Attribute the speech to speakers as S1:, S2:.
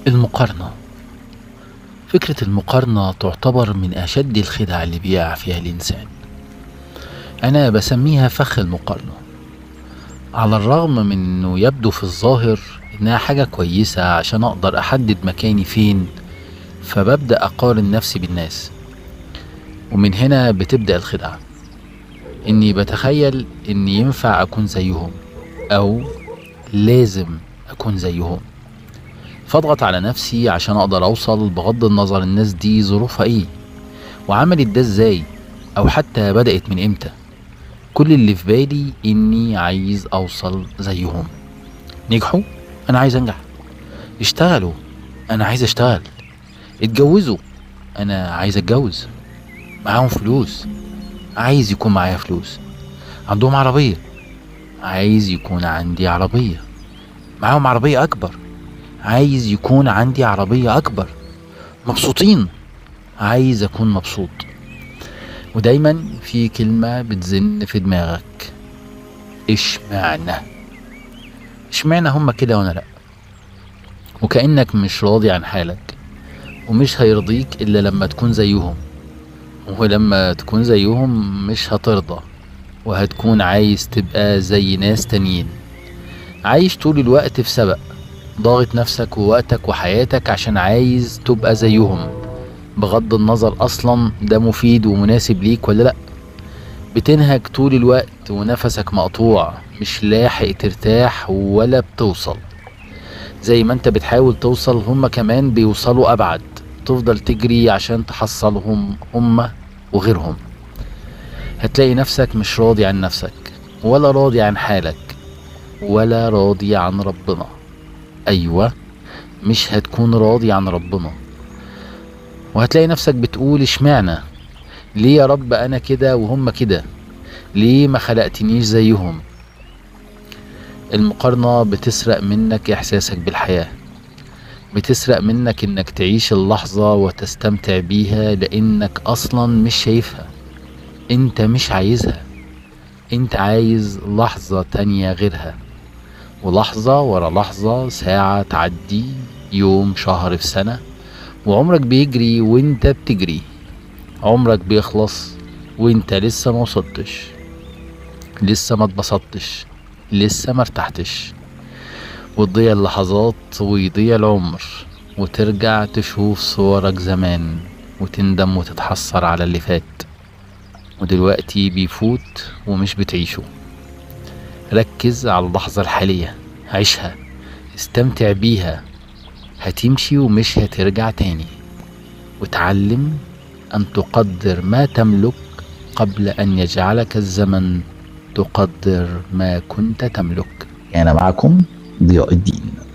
S1: المقارنة فكرة المقارنة تعتبر من أشد الخدع اللي بيقع فيها الإنسان أنا بسميها فخ المقارنة على الرغم من إنه يبدو في الظاهر إنها حاجة كويسة عشان أقدر أحدد مكاني فين فببدأ أقارن نفسي بالناس ومن هنا بتبدأ الخدعة إني بتخيل إني ينفع أكون زيهم أو لازم أكون زيهم فاضغط على نفسي عشان أقدر أوصل بغض النظر الناس دي ظروفها إيه وعملت ده إزاي أو حتى بدأت من إمتى كل اللي في بالي إني عايز أوصل زيهم نجحوا أنا عايز أنجح اشتغلوا أنا عايز أشتغل اتجوزوا أنا عايز أتجوز معاهم فلوس عايز يكون معايا فلوس عندهم عربية عايز يكون عندي عربية معاهم عربية أكبر عايز يكون عندي عربية أكبر مبسوطين عايز أكون مبسوط ودايما في كلمة بتزن في دماغك اشمعنى اشمعنى هما كده وانا لا وكأنك مش راضي عن حالك ومش هيرضيك إلا لما تكون زيهم ولما تكون زيهم مش هترضى وهتكون عايز تبقى زي ناس تانيين عايش طول الوقت في سبق ضاغط نفسك ووقتك وحياتك عشان عايز تبقى زيهم بغض النظر اصلا ده مفيد ومناسب ليك ولا لا بتنهك طول الوقت ونفسك مقطوع مش لاحق ترتاح ولا بتوصل زي ما انت بتحاول توصل هما كمان بيوصلوا ابعد تفضل تجري عشان تحصلهم هما وغيرهم هتلاقي نفسك مش راضي عن نفسك ولا راضي عن حالك ولا راضي عن ربنا ايوه مش هتكون راضي عن ربنا وهتلاقي نفسك بتقول اشمعنى ليه يا رب انا كده وهم كده ليه ما خلقتنيش زيهم المقارنة بتسرق منك احساسك بالحياة بتسرق منك انك تعيش اللحظة وتستمتع بيها لانك اصلا مش شايفها انت مش عايزها انت عايز لحظة تانية غيرها ولحظة ورا لحظة ساعة تعدي يوم شهر في سنة وعمرك بيجري وانت بتجري عمرك بيخلص وانت لسه ما وصلتش لسه ما اتبسطتش لسه ما ارتحتش وتضيع اللحظات ويضيع العمر وترجع تشوف صورك زمان وتندم وتتحسر على اللي فات ودلوقتي بيفوت ومش بتعيشه ركز على اللحظة الحالية عيشها استمتع بيها هتمشي ومش هترجع تاني وتعلم أن تقدر ما تملك قبل أن يجعلك الزمن تقدر ما كنت تملك كان معكم ضياء الدين